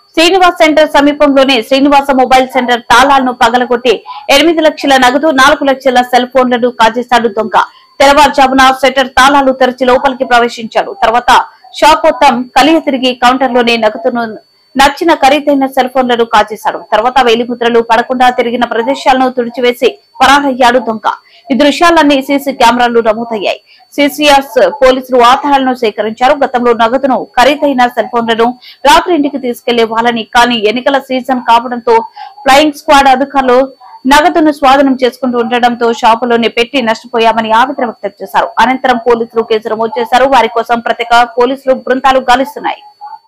Srinivas centre సమీపంలోని Srinivasa mobile centre తాళాలను పగలగొట్టి ఎనిమిది లక్షల నగదు నాలుగు లక్షల సెల్ ఫోన్లను కాజేశాడు దొంగ తెల్లవారుజామున సెంటర్ తాళాలు తెరిచి లోపలికి ప్రవేశించాడు తర్వాత షాప్ మొత్తం కలియ తిరిగి కౌంటర్లోని నగదును నచ్చిన ఖరీదైన సెల్ ఫోన్లను కాజేశాడు తర్వాత వేలిముద్రలు పడకుండా తిరిగిన ప్రదేశాలను తుడిచివేసి పరారయ్యాడు దొంగ ఈ దృశ్యాలన్నీ సీసీ కెమెరాలు నమోదయ్యాయి సిసిఎస్ పోలీసులు ఆధారాలను సేకరించారు గతంలో నగదును ఖరీదైన సెల్ ఫోన్లను రాత్రి ఇంటికి తీసుకెళ్లే వాళ్ళని కానీ ఎన్నికల సీజన్ కావడంతో ఫ్లయింగ్ స్క్వాడ్ అధికారులు నగదును స్వాధీనం చేసుకుంటూ ఉండడంతో షాపులోనే పెట్టి నష్టపోయామని ఆవేదన వ్యక్తం చేశారు అనంతరం పోలీసులు కేసు నమోదు చేశారు వారి కోసం ప్రత్యేక పోలీసులు బృందాలు గాలిస్తున్నాయి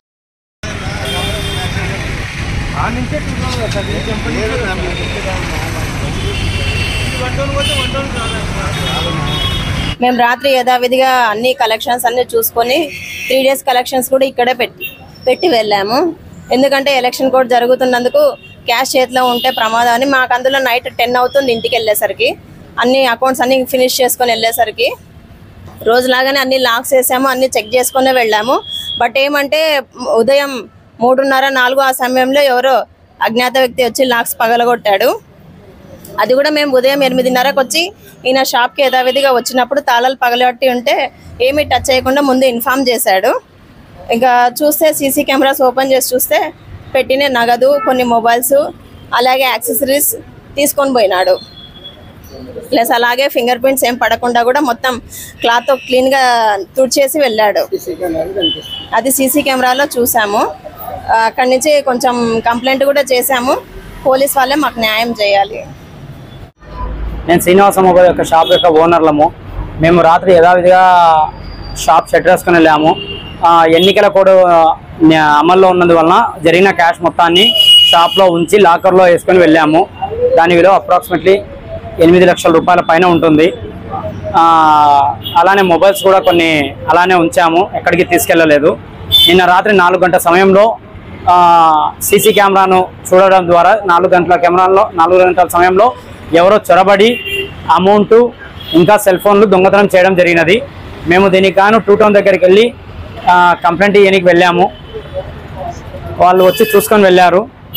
మేము రాత్రి యథావిధిగా అన్ని కలెక్షన్స్ అన్ని చూసుకొని త్రీ డేస్ కలెక్షన్స్ కూడా ఇక్కడే పెట్టి పెట్టి వెళ్ళాము ఎందుకంటే ఎలక్షన్ కూడా జరుగుతున్నందుకు క్యాష్ చేతిలో ఉంటే ప్రమాదం అని మాకు అందులో నైట్ టెన్ అవుతుంది ఇంటికి వెళ్ళేసరికి అన్ని అకౌంట్స్ అన్ని ఫినిష్ చేసుకొని వెళ్ళేసరికి రోజులాగానే అన్ని లాక్స్ వేసాము అన్ని చెక్ చేసుకునే వెళ్ళాము బట్ ఏమంటే ఉదయం మూడున్నర నాలుగు ఆ సమయంలో ఎవరో అజ్ఞాత వ్యక్తి వచ్చి లాక్స్ పగలగొట్టాడు అది కూడా మేము ఉదయం ఎనిమిదిన్నరకు వచ్చి ఈయన షాప్కి యథావిధిగా వచ్చినప్పుడు తాళాలు పగలబట్టి ఉంటే ఏమీ టచ్ చేయకుండా ముందు ఇన్ఫామ్ చేశాడు ఇంకా చూస్తే సీసీ కెమెరాస్ ఓపెన్ చేసి చూస్తే పెట్టిన నగదు కొన్ని మొబైల్స్ అలాగే యాక్సెసరీస్ తీసుకొని పోయినాడు ప్లస్ అలాగే ఫింగర్ ప్రింట్స్ ఏం పడకుండా కూడా మొత్తం క్లాత్ క్లీన్గా తుడిచేసి వెళ్ళాడు అది సీసీ కెమెరాలో చూసాము ఆ, అక్కడి నుంచి కొంచెం కంప్లైంట్ కూడా చేశాము పోలీస్ వాళ్ళే మాకు న్యాయం చేయాలి నేను శ్రీనివాస మొబైల్ యొక్క షాప్ యొక్క ఓనర్లము మేము రాత్రి యథావిధిగా షాప్ షట్టర్ వేసుకుని వెళ్ళాము ఆ, ఎన్నికల కోడ్ ఆ, న్యా- అమల్లో ఉన్నందువలన జరిగిన క్యాష్ మొత్తాన్ని షాప్లో ఉంచి లాకర్లో వేసుకొని వెళ్ళాము దాని విలువ అప్రాక్సిమేట్లీ ఎనిమిది లక్షల రూపాయల పైన ఉంటుంది ఆ, అలానే మొబైల్స్ కూడా కొన్ని అలానే ఉంచాము ఎక్కడికి తీసుకెళ్ళలేదు నిన్న రాత్రి నాలుగు గంటల సమయంలో సీసీ కెమెరాను చూడడం ద్వారా నాలుగు గంటల కెమెరాలో నాలుగు గంటల సమయంలో ఎవరో చొరబడి అమౌంట్ ఇంకా సెల్ ఫోన్లు దొంగతనం చేయడం జరిగినది మేము దీనికి గాను టూ టౌన్ దగ్గరికి వెళ్ళి ఆ, కంప్లైంట్ ఇవ్వడానికి వెళ్ళాము వాళ్ళు వచ్చి చూసుకొని వెళ్ళారు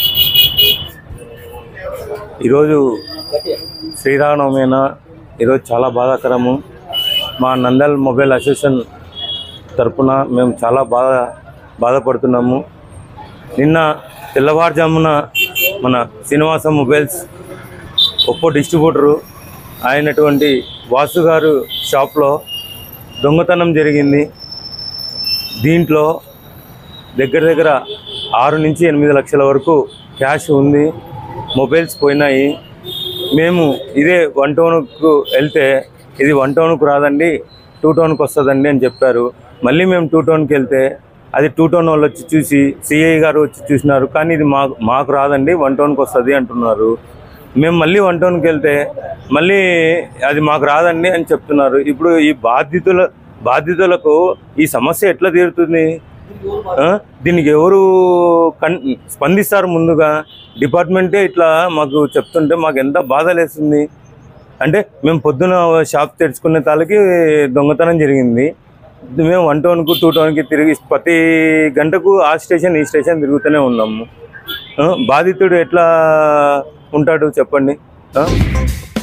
ఈరోజు శ్రీరామనవమైన ఈరోజు చాలా బాధాకరము మా నందల్ మొబైల్ అసోసియేషన్ తరపున మేము చాలా బాధ బాధపడుతున్నాము నిన్న తెల్లవారుజామున మన శ్రీనివాస మొబైల్స్ ఒప్పో డిస్ట్రిబ్యూటరు అయినటువంటి వాసు గారు షాప్లో దొంగతనం జరిగింది దీంట్లో దగ్గర దగ్గర ఆరు నుంచి ఎనిమిది లక్షల వరకు క్యాష్ ఉంది మొబైల్స్ పోయినాయి మేము ఇదే వన్ టౌన్కు వెళ్తే ఇది వన్ టౌన్కు రాదండి టూ టౌన్కి వస్తుందండి అని చెప్పారు మళ్ళీ మేము టూ టౌన్కి వెళ్తే అది టూ టౌన్ వాళ్ళు వచ్చి చూసి సిఐ గారు వచ్చి చూసినారు కానీ ఇది మాకు మాకు రాదండి వన్ టౌన్కి వస్తుంది అంటున్నారు మేము మళ్ళీ వన్ టౌన్కి వెళ్తే మళ్ళీ అది మాకు రాదండి అని చెప్తున్నారు ఇప్పుడు ఈ బాధితుల బాధితులకు ఈ సమస్య ఎట్లా తీరుతుంది ఆ? దీనికి ఎవరు కన్ స్పందిస్తారు ముందుగా డిపార్ట్మెంటే ఇట్లా మాకు చెప్తుంటే మాకు ఎంత బాధ లేస్తుంది అంటే మేము పొద్దున షాప్ తెరుచుకునే తాలకి దొంగతనం జరిగింది మేము వన్ టౌన్కు టూ టౌన్కి తిరిగి ప్రతి గంటకు ఆ స్టేషన్ ఈ స్టేషన్ తిరుగుతూనే ఉన్నాము ఆ? బాధితుడు ఎట్లా ఉంటాడు చెప్పండి ఆ?